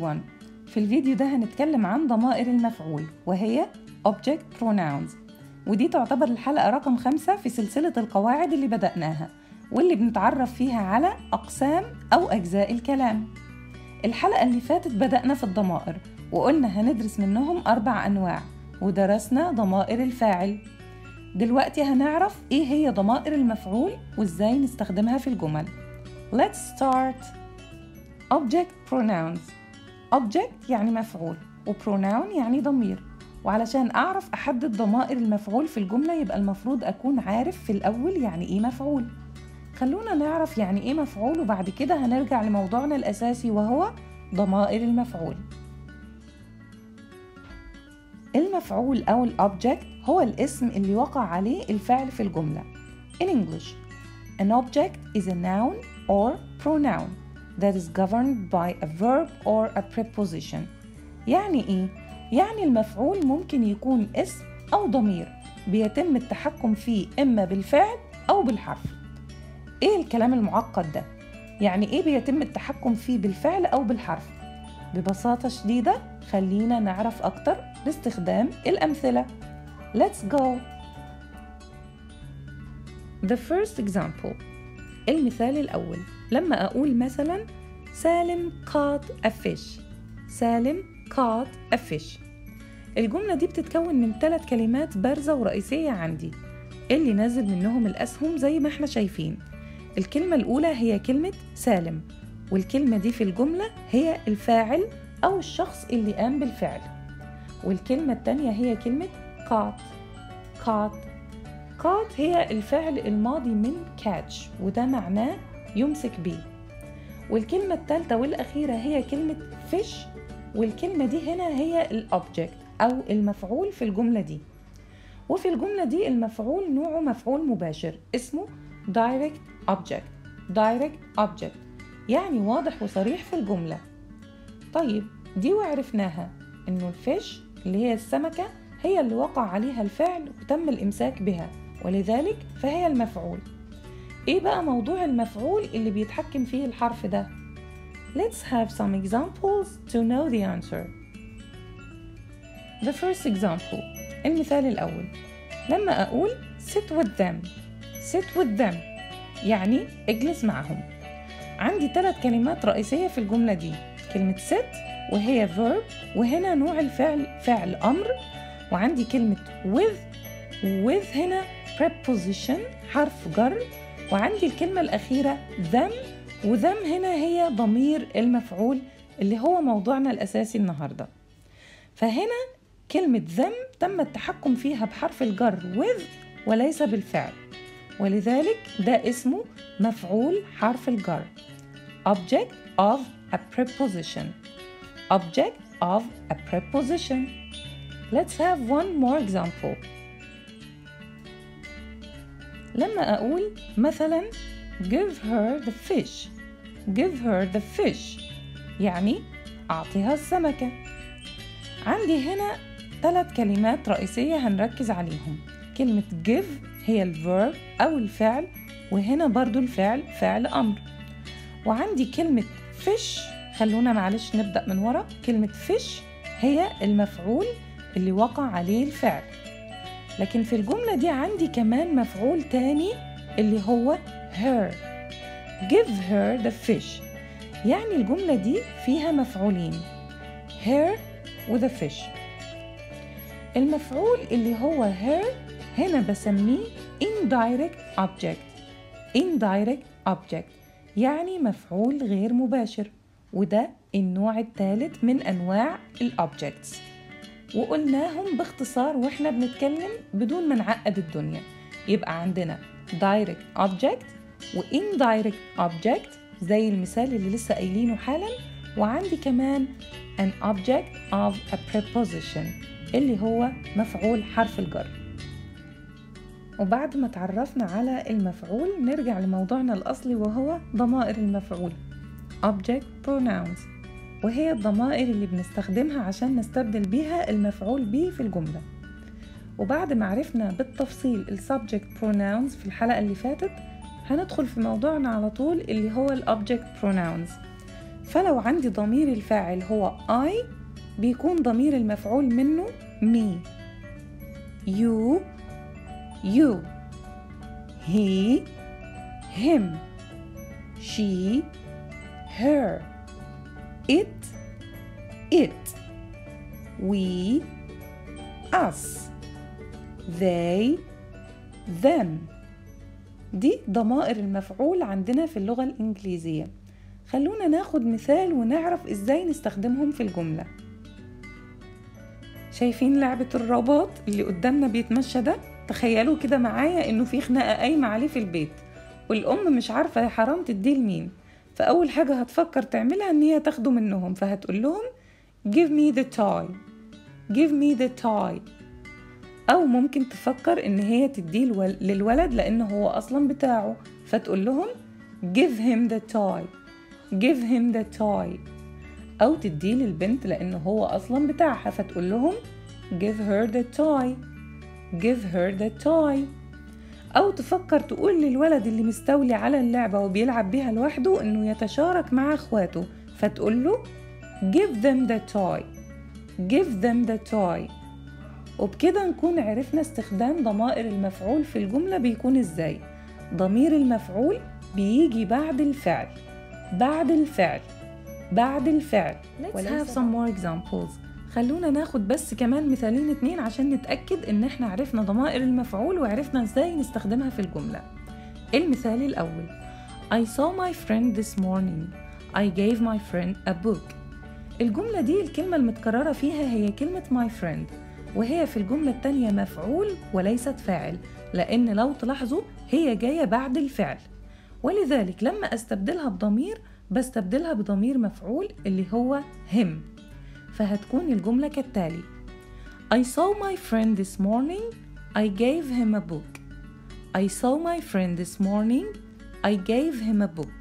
everyone في الفيديو ده هنتكلم عن ضمائر المفعول وهي object pronouns ودي تعتبر الحلقة رقم خمسة في سلسلة القواعد اللي بدأناها واللي بنتعرف فيها على أقسام أو أجزاء الكلام الحلقة اللي فاتت بدأنا في الضمائر وقلنا هندرس منهم أربع أنواع ودرسنا ضمائر الفاعل دلوقتي هنعرف إيه هي ضمائر المفعول وإزاي نستخدمها في الجمل Let's start Object pronouns Object يعني مفعول وpronoun يعني ضمير وعلشان أعرف أحدد ضمائر المفعول في الجملة يبقى المفروض أكون عارف في الأول يعني إيه مفعول خلونا نعرف يعني إيه مفعول وبعد كده هنرجع لموضوعنا الأساسي وهو ضمائر المفعول المفعول أو الأوبجكت هو الاسم اللي وقع عليه الفعل في الجملة In English, an object is a noun or pronoun that is governed by a verb or a preposition يعني إيه؟ يعني المفعول ممكن يكون اسم أو ضمير بيتم التحكم فيه إما بالفعل أو بالحرف إيه الكلام المعقد ده؟ يعني إيه بيتم التحكم فيه بالفعل أو بالحرف؟ ببساطة شديدة خلينا نعرف أكتر باستخدام الأمثلة Let's go The first example المثال الأول لما أقول مثلا سالم caught a fish سالم caught a fish الجملة دي بتتكون من ثلاث كلمات بارزة ورئيسية عندي اللي نازل منهم الأسهم زي ما احنا شايفين الكلمة الأولى هي كلمة سالم والكلمة دي في الجملة هي الفاعل أو الشخص اللي قام بالفعل والكلمة التانية هي كلمة caught caught caught هي الفعل الماضي من catch وده معناه يمسك بيه والكلمة الثالثة والأخيرة هي كلمة fish والكلمة دي هنا هي الأوبجكت أو المفعول في الجملة دي وفي الجملة دي المفعول نوعه مفعول مباشر اسمه direct object direct object يعني واضح وصريح في الجملة طيب دي وعرفناها إنه الفيش اللي هي السمكة هي اللي وقع عليها الفعل وتم الإمساك بها ولذلك فهي المفعول إيه بقى موضوع المفعول اللي بيتحكم فيه الحرف ده؟ Let's have some examples to know the answer. The first example المثال الأول لما أقول sit with them sit with them يعني اجلس معهم عندي ثلاث كلمات رئيسية في الجملة دي كلمة sit وهي verb وهنا نوع الفعل فعل أمر وعندي كلمة with with هنا preposition حرف جر وعندي الكلمة الأخيرة them وذم هنا هي ضمير المفعول اللي هو موضوعنا الأساسي النهاردة فهنا كلمة them تم التحكم فيها بحرف الجر with وليس بالفعل ولذلك ده اسمه مفعول حرف الجر object of a preposition object of a preposition let's have one more example لما أقول مثلا give her the fish give her the fish يعني أعطيها السمكة عندي هنا ثلاث كلمات رئيسية هنركز عليهم كلمة give هي الفيرب أو الفعل وهنا برضو الفعل فعل أمر وعندي كلمة fish خلونا معلش نبدأ من ورا كلمة fish هي المفعول اللي وقع عليه الفعل لكن في الجملة دي عندي كمان مفعول تاني اللي هو her give her the fish يعني الجملة دي فيها مفعولين her و the fish المفعول اللي هو her هنا بسميه indirect object indirect object يعني مفعول غير مباشر وده النوع الثالث من أنواع الأوبجكتس وقلناهم باختصار واحنا بنتكلم بدون ما نعقد الدنيا يبقى عندنا direct object و indirect object زي المثال اللي لسه قايلينه حالا وعندي كمان an object of a preposition اللي هو مفعول حرف الجر وبعد ما تعرفنا على المفعول نرجع لموضوعنا الأصلي وهو ضمائر المفعول object pronouns وهي الضمائر اللي بنستخدمها عشان نستبدل بيها المفعول به في الجملة وبعد ما عرفنا بالتفصيل ال subject pronouns في الحلقة اللي فاتت هندخل في موضوعنا على طول اللي هو ال object pronouns فلو عندي ضمير الفاعل هو I بيكون ضمير المفعول منه me you you he him she her it it we us they them دي ضمائر المفعول عندنا في اللغة الإنجليزية خلونا ناخد مثال ونعرف إزاي نستخدمهم في الجملة شايفين لعبة الرباط اللي قدامنا بيتمشى ده تخيلوا كده معايا إنه في خناقة قايمة عليه في البيت والأم مش عارفة يا حرام تديه لمين فأول حاجة هتفكر تعملها إن هي تاخده منهم فهتقول لهم give me the toy give me the toy أو ممكن تفكر إن هي تديه للولد لأنه هو أصلا بتاعه فتقول لهم give him the toy give him the toy أو تديه للبنت لأنه هو أصلا بتاعها فتقول لهم give her the toy give her the toy أو تفكر تقول للولد اللي مستولي على اللعبة وبيلعب بيها لوحده إنه يتشارك مع إخواته فتقول له give them the toy give them the toy وبكده نكون عرفنا استخدام ضمائر المفعول في الجملة بيكون ازاي ضمير المفعول بيجي بعد الفعل بعد الفعل بعد الفعل Let's have some more examples خلونا ناخد بس كمان مثالين اتنين عشان نتأكد ان احنا عرفنا ضمائر المفعول وعرفنا ازاي نستخدمها في الجملة المثال الأول I saw my friend this morning I gave my friend a book الجملة دي الكلمة المتكررة فيها هي كلمة my friend وهي في الجملة التانية مفعول وليست فاعل لأن لو تلاحظوا هي جاية بعد الفعل ولذلك لما أستبدلها بضمير بستبدلها بضمير مفعول اللي هو him فهتكون الجملة كالتالي I saw my friend this morning I gave him a book I saw my friend this morning I gave him a book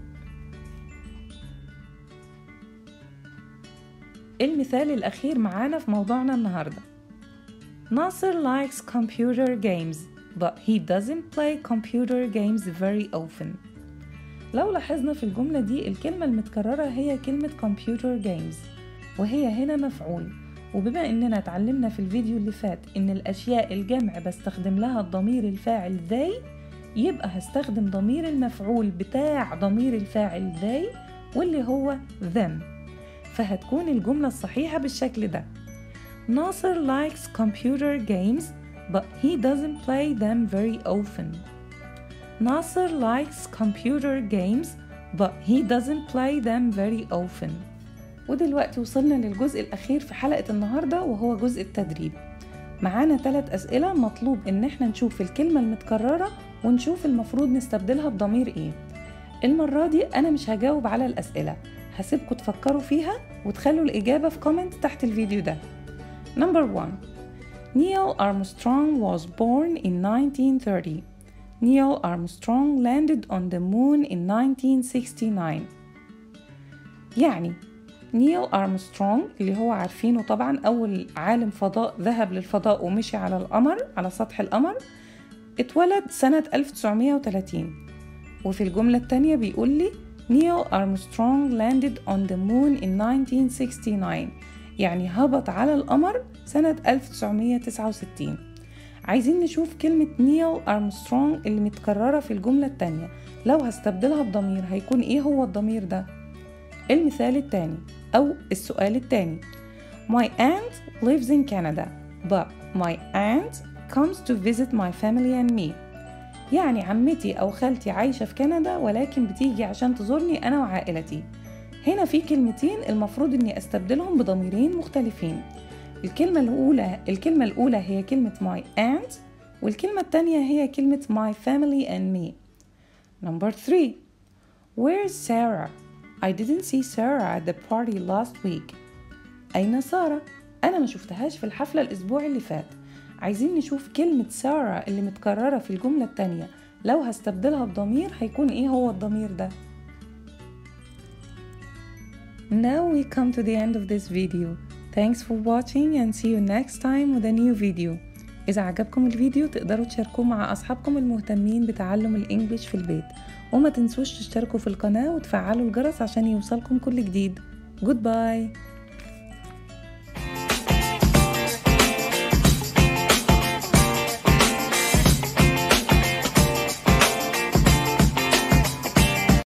المثال الأخير معانا في موضوعنا النهاردة Nasser likes computer games but he doesn't play computer games very often لو لاحظنا في الجملة دي الكلمة المتكررة هي كلمة computer games وهي هنا مفعول وبما اننا اتعلمنا في الفيديو اللي فات ان الاشياء الجمع بستخدم لها الضمير الفاعل they يبقى هستخدم ضمير المفعول بتاع ضمير الفاعل they واللي هو them فهتكون الجملة الصحيحة بالشكل ده ناصر likes computer games but he doesn't play them very often ناصر likes computer games but he doesn't play them very often ودلوقتي وصلنا للجزء الأخير في حلقة النهاردة وهو جزء التدريب معانا ثلاث أسئلة مطلوب إن احنا نشوف الكلمة المتكررة ونشوف المفروض نستبدلها بضمير ايه المرة دي أنا مش هجاوب على الأسئلة هسيبكم تفكروا فيها وتخلوا الإجابة في كومنت تحت الفيديو ده Number 1 Neil Armstrong was born in 1930 Neil Armstrong landed on the moon in 1969 يعني نيل أرمسترونج اللي هو عارفينه طبعا أول عالم فضاء ذهب للفضاء ومشي على القمر على سطح القمر اتولد سنة 1930 وفي الجملة التانية بيقول لي نيل أرمسترونج landed on the moon in 1969 يعني هبط على القمر سنة 1969 عايزين نشوف كلمة نيل أرمسترونج اللي متكررة في الجملة التانية لو هستبدلها بضمير هيكون ايه هو الضمير ده المثال التاني أو السؤال التاني My aunt lives in Canada but my aunt comes to visit my family and me يعني عمتي أو خالتي عايشة في كندا ولكن بتيجي عشان تزورني أنا وعائلتي هنا في كلمتين المفروض إني أستبدلهم بضميرين مختلفين الكلمة الأولى الكلمة الأولى هي كلمة my aunt والكلمة الثانية هي كلمة my family and me Number three Where's Sarah? I didn't see Sarah at the party last week أين سارة؟ أنا ما شفتهاش في الحفلة الأسبوع اللي فات عايزين نشوف كلمة سارة اللي متكررة في الجملة التانية لو هستبدلها بضمير هيكون إيه هو الضمير ده؟ Now we come to the end of this video. Thanks for watching and see you next time with a new video. إذا عجبكم الفيديو تقدروا تشاركوه مع أصحابكم المهتمين بتعلم الإنجليش في البيت وما تنسوش تشتركوا في القناة وتفعلوا الجرس عشان يوصلكم كل جديد جود باي